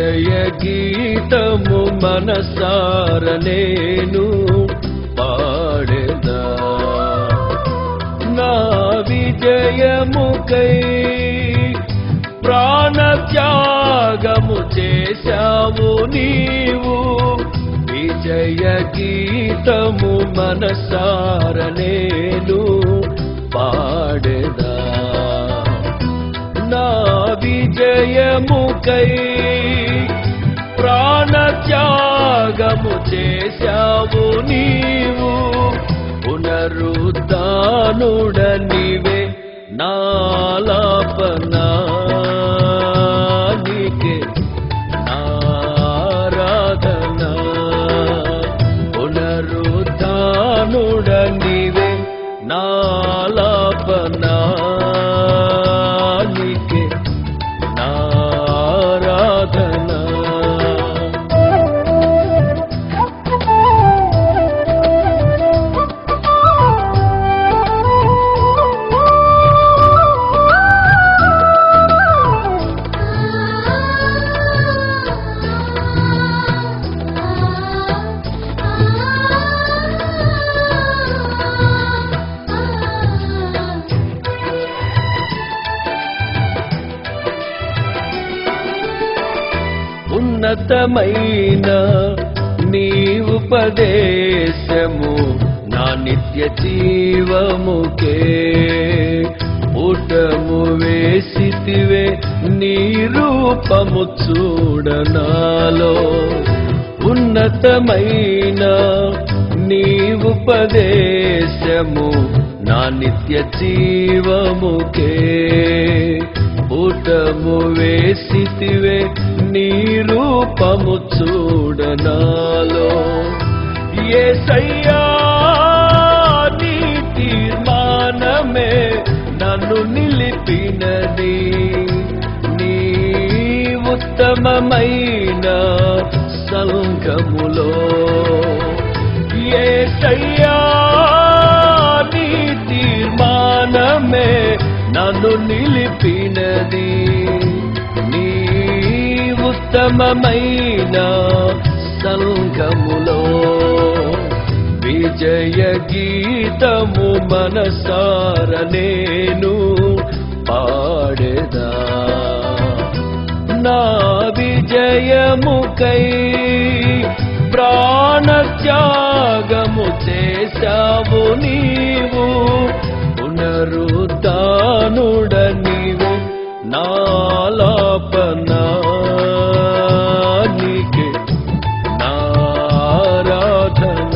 విజయ గీతము మనసార నేను పాడేదా నా విజయముకై ప్రాణ త్యాగము చేశావు నీవు విజయ గీతము మనసార నేను పాడేదా నా విజయముకై ప్రాణ త్యాగము చేశావు నీవు పునరుద్ధానుడ నీవే నాలాపనా నీకే ఆరాధన పునరుద్ధానుడ నీవే నాలాపనా నీకే నారాధన ఉన్నతమైన నీ ఉపదేశము నా నిత్య జీవముకే ఊటము వేసితివే నీ రూపము చూడనాలో ఉన్నతమైన నీ ఉపదేశము నా నిత్య జీవముకే ఊటము వేసితివే నీ రూపము చూడనాలో ఏ సయ్యా నీ తీర్మానమే నన్ను నిలిపినది నీ ఉత్తమమైన సంఘములో ఏ సయ్యా నీ తీర్మానమే నన్ను నిలిపినది నీ ఉత్తమమైన సంఘములో విజయ గీతము మనసార నేను పాడేదా నా విజయముకై ప్రాణ త్యాగము చేశావు నీవు పునరుద్ధానుడ నీవు నాలాపనా నీకే నారాధన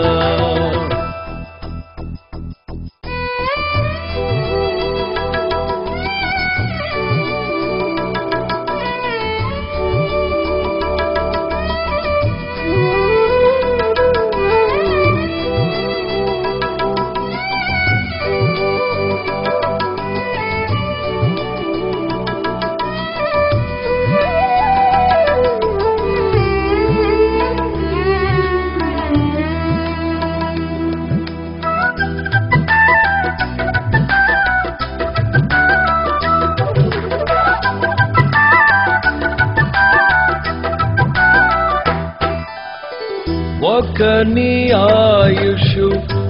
ఒక నీ ఆయుషు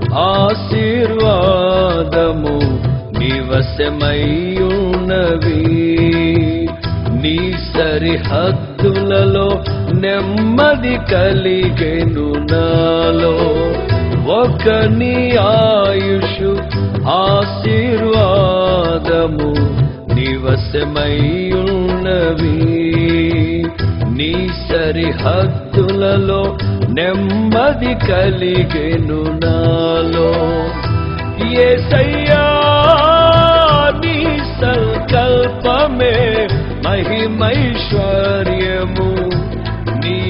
ఆశీర్వాదము నివసమయ్యున్నవి నీ సరిహద్దులలో నెమ్మది కలిగెను నాలో ఒక నీ ఆయుషు ఆశీర్వాదము నివసమయ్యున్నవి నీ సరిహద్దులలో నెమ్మది కలిగెను నాలో ఏసయ్యా నీ సంకల్పమే మహిమైశ్వర్యము నీ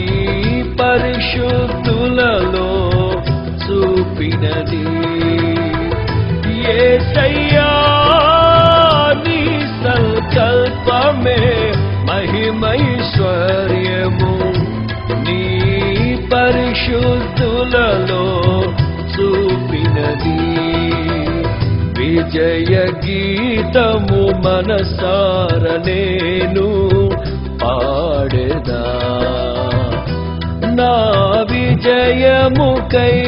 పరిశుద్ధులలో చూపినది ఏసయ్యా నీ సంకల్పమే మహిమైశ్వర్యము నీ పరిశుద్ధులలో చూపినది విజయ గీతము మనసార నేను పాడేదా నా విజయముకై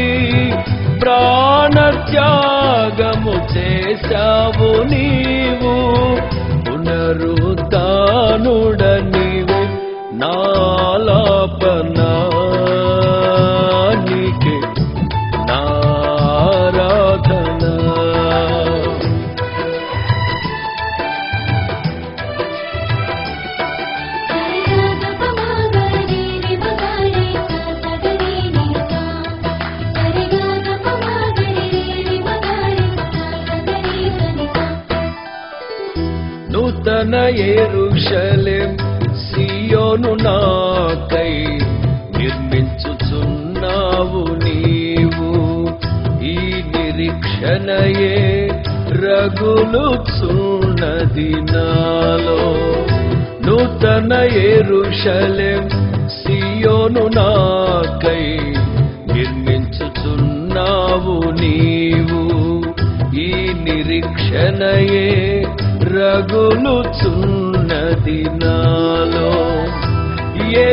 ప్రాణత్యాగము చేశావు నీవు పునరుద్ధానుడ నీవు నాలాపనా నీకే నారాధనా నూతన ఎరుషలేం సియోను నాకై నిర్మించుచున్నావు నీవు ఈ నిరీక్షణయే రగులుచున్నది నాలో నూతన ఎరుషలేం సియోను నాకై నిర్మించుచున్నావు నీవు ఈ నిరీక్షణయే రగులుచున్నది నాలో ఏ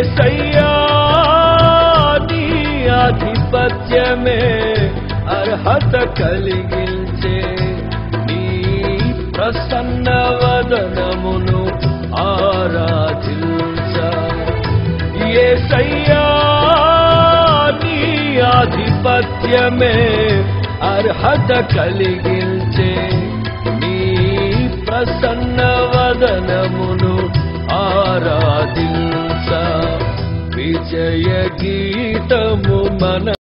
నీ ఆధిపత్యమే అర్హత కలిగించే నీ ప్రసన్న వదనమును ఆరాధించ ఏ నీ ఆధిపత్యమే అర్హత కలిగించే నీ ప్రసన్న వదనమును ఆరాధించ విజయ గీతము మన